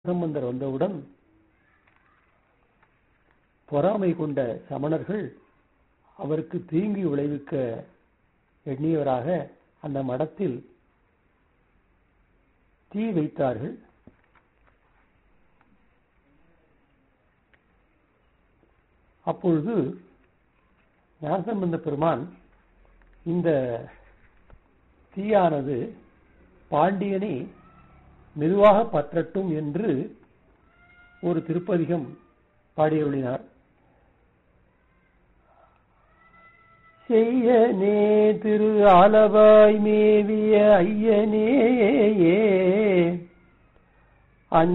சம்பந்தர் வந்தவுடன் பொறாமை கொண்ட சமணர்கள் அவருக்கு தீங்கு விளைவிக்க எண்ணியவராக அந்த மடத்தில் தீ வைத்தார்கள் அப்பொழுது ஞானசம்பந்த பெருமான் இந்த தீயானது பாண்டியனை மெதுவாக பற்றட்டும் என்று ஒரு திருப்பதிகம் பாடியருளினார் செய்யனே திரு ஆலவாய் மேவிய ஐயனே